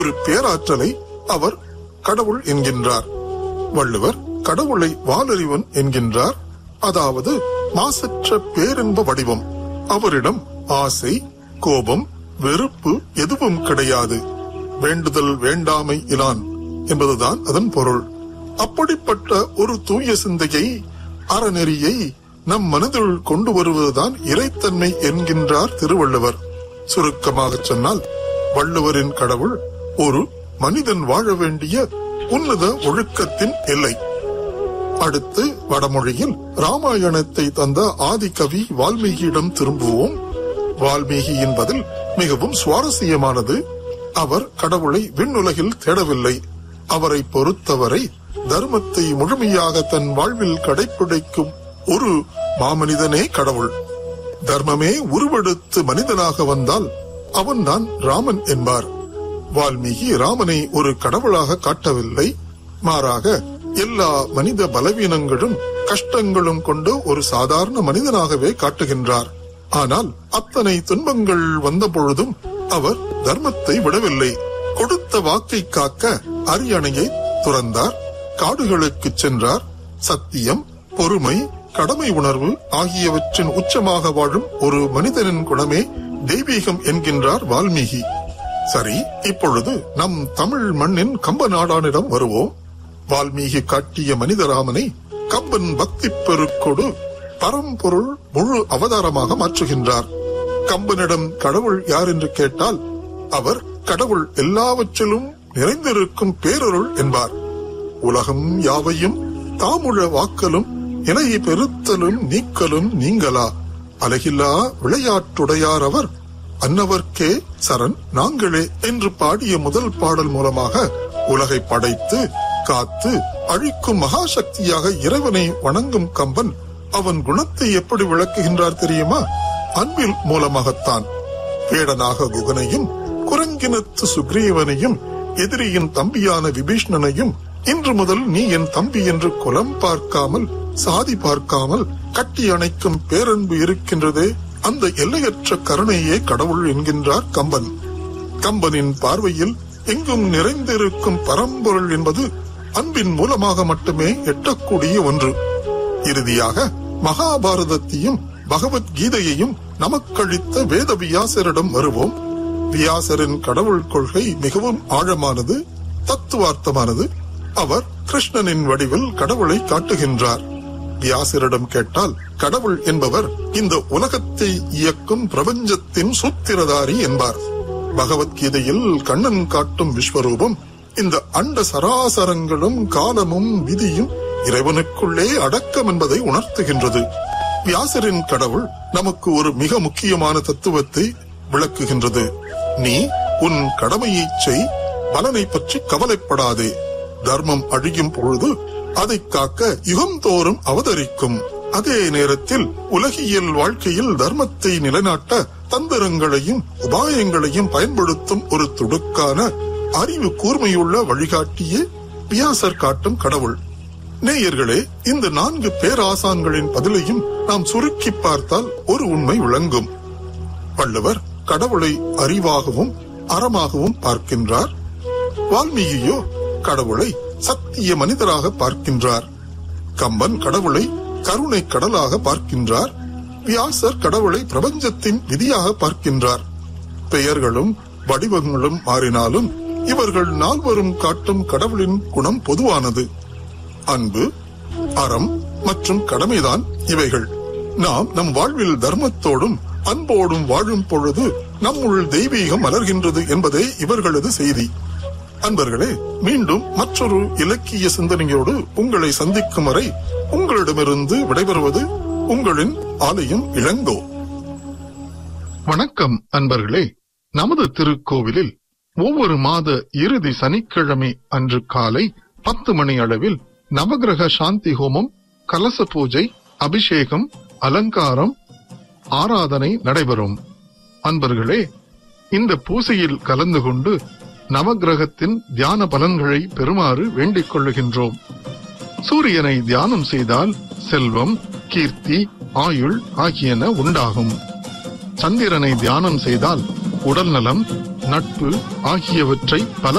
ஒரு பேராற்றலை அவர் கடவுள் என்கின்றார் வள்ளுவர் கடவுளை வாலறிவன் என்கின்றார் அதாவது மாசற்ற பேரின்ப வடிவம் அவரிடம் ஆசை கோபம் வெறுப்பு எதுவும் கிடையாது வேண்டுதல் வேண்டாமை இலான் என்பதுதான் அதன் பொருள் அப்படிப்பட்ட ஒரு தூய சிந்தையை அறநெறியை நம் மனதில் கொண்டு வருவதுதான் இறைத்தன்மை என்கின்றார் திருவள்ளுவர் சுருக்கமாக சொன்னால் வள்ளுவரின் கடவுள் ஒரு மனிதன் வாழ வேண்டிய உன்னத ஒழுக்கத்தின் எல்லை அடுத்து வடமொழியில் ராமாயணத்தை தந்த ஆதிகவி வால்மீகியிடம் திரும்புவோம் வால்மீகியின் பதில் மிகவும் சுவாரஸ்யமானது அவர் கடவுளை விண்ணுலகில் தேடவில்லை அவரை பொறுத்தவரை தர்மத்தை முழுமையாக தன் வாழ்வில் கடைப்பிடிக்கும் ஒரு மாமனிதனே கடவுள் தர்மமே உருவெடுத்து மனிதனாக வந்தால் அவன்தான் ராமன் என்பார் வால்மீகி ராமனை ஒரு கடவுளாக காட்டவில்லை மாறாக எல்லா மனித பலவீனங்களும் கஷ்டங்களும் கொண்டு ஒரு சாதாரண மனிதனாகவே காட்டுகின்றார் ஆனால் அத்தனை துன்பங்கள் வந்த பொழுதும் அவர் தர்மத்தை விடவில்லை கொடுத்த வாக்கை காக்க அரியணையை துறந்தார் காடுகளுக்கு சென்றார் சத்தியம் பொறுமை கடமை உணர்வு ஆகியவற்றின் உச்சமாக வாழும் ஒரு மனிதனின் குணமே தெய்வீகம் என்கின்றார் வால்மீகி சரி இப்பொழுது நம் தமிழ் மண்ணின் கம்ப நாடானிடம் வருவோம் வால்மீகி காட்டிய மனிதராமனை கம்பன் பக்தி பெருக்கொடு பரம்பொருள் முழு அவதாரமாக மாற்றுகின்றார் கம்பனிடம் கடவுள் யார் என்று கேட்டால் அவர் கடவுள் எல்லாவற்றிலும் நிறைந்திருக்கும் பேரருள் என்பார் உலகம் யாவையும் தாமுழ வாக்கலும் இணையை பெருத்தலும் நீக்கலும் நீங்களா அழகில்லா விளையாட்டுடையார் அவர் அன்னவர்க்கே சரண் நாங்களே என்று பாடிய முதல் பாடல் மூலமாக உலகை படைத்து காத்து அழிக்கும் மகாசக்தியாக இறைவனை வணங்கும் கம்பன் அவன் குணத்தை எப்படி விளக்குகின்றார் தெரியுமா அன்பில் மூலமாகத்தான் வேடனாக குகனையும் குரங்கினத்து சுக்ரீவனையும் எதிரியின் தம்பியான விபீஷ்ணனையும் இன்று முதல் நீ என் தம்பி என்று குலம் பார்க்காமல் சாதி பார்க்காமல் கட்டி அணைக்கும் பேரன்பு இருக்கின்றதே அந்த எல்லையற்ற கருணையே கடவுள் என்கின்றார் கம்பன் கம்பனின் பார்வையில் எங்கும் நிறைந்திருக்கும் பரம்பொருள் என்பது அன்பின் மூலமாக மட்டுமே எட்டக்கூடிய ஒன்று இறுதியாக மகாபாரதத்தையும் பகவத்கீதையையும் நமக்களித்த வேத வியாசரிடம் வருவோம் வியாசரின் கடவுள் கொள்கை மிகவும் ஆழமானது தத்துவார்த்தமானது அவர் கிருஷ்ணனின் வடிவில் கடவுளை காட்டுகின்றார் வியாசரிடம் கேட்டால் கடவுள் என்பவர் இந்த உலகத்தை இயக்கும் பிரபஞ்சத்தின் சூத்திரதாரி என்பார் பகவத்கீதையில் கண்ணன் காட்டும் விஸ்வரூபம் இந்த அண்ட சராசரங்களும் காலமும் விதியும் இறைவனுக்குள்ளே அடக்கம் என்பதை உணர்த்துகின்றது வியாசரின் கடவுள் நமக்கு ஒரு மிக முக்கியமான தத்துவத்தை விளக்குகின்றது நீ உன் கடமையை செய் பலனை பற்றி கவலைப்படாதே தர்மம் அழியும் பொழுது அதை காக்க யுகந்தோறும் அவதரிக்கும் அதே நேரத்தில் உலகியல் வாழ்க்கையில் தர்மத்தை நிலைநாட்ட தந்திரங்களையும் உபாயங்களையும் பயன்படுத்தும் ஒரு துடுக்கான அறிவு கூர்மையுள்ள வழிகாட்டியே வியாசர் காட்டும் கடவுள் நேயர்களே இந்த நான்கு பேராசான்களின் பதிலையும் நாம் சுருக்கி பார்த்தால் ஒரு உண்மை விளங்கும் வள்ளுவர் கடவுளை அறிவாகவும் அறமாகவும் பார்க்கின்றார் வால்மீகியோ கடவுளை சத்திய மனிதராக பார்க்கின்றார் கம்பன் கடவுளை கருணை கடலாக பார்க்கின்றார் வியாசர் கடவுளை பிரபஞ்சத்தின் விதியாக பார்க்கின்றார் பெயர்களும் வடிவங்களும் மாறினாலும் இவர்கள் நால்வரும் காட்டும் கடவுளின் குணம் பொதுவானது அன்பு அறம் மற்றும் கடமைதான் இவைகள் நாம் நம் வாழ்வில் தர்மத்தோடும் அன்போடும் வாழும் பொழுது நம்முள் தெய்வீகம் மலர்கின்றது என்பதே இவர்களது செய்தி அன்பர்களே மீண்டும் மற்றொரு இலக்கிய சிந்தனையோடு உங்களை சந்திக்கும் வரை உங்களிடமிருந்து விடைபெறுவது உங்களின் ஆலயம் இளங்கோ வணக்கம் அன்பர்களே நமது திருக்கோவிலில் ஒவ்வொரு மாத இறுதி சனிக்கிழமை அன்று காலை பத்து மணி அளவில் நவகிரக சாந்தி ஹோமம் கலச பூஜை அபிஷேகம் அலங்காரம் ஆராதனை நடைபெறும் அன்பர்களே இந்த பூசையில் கலந்து கொண்டு நவகிரகத்தின் தியான பலன்களை பெறுமாறு வேண்டிக் கொள்ளுகின்றோம் சூரியனை தியானம் செய்தால் செல்வம் கீர்த்தி ஆயுள் ஆகியன உண்டாகும் சந்திரனை தியானம் செய்தால் உடல்நலம் நட்பு ஆகியவற்றை பல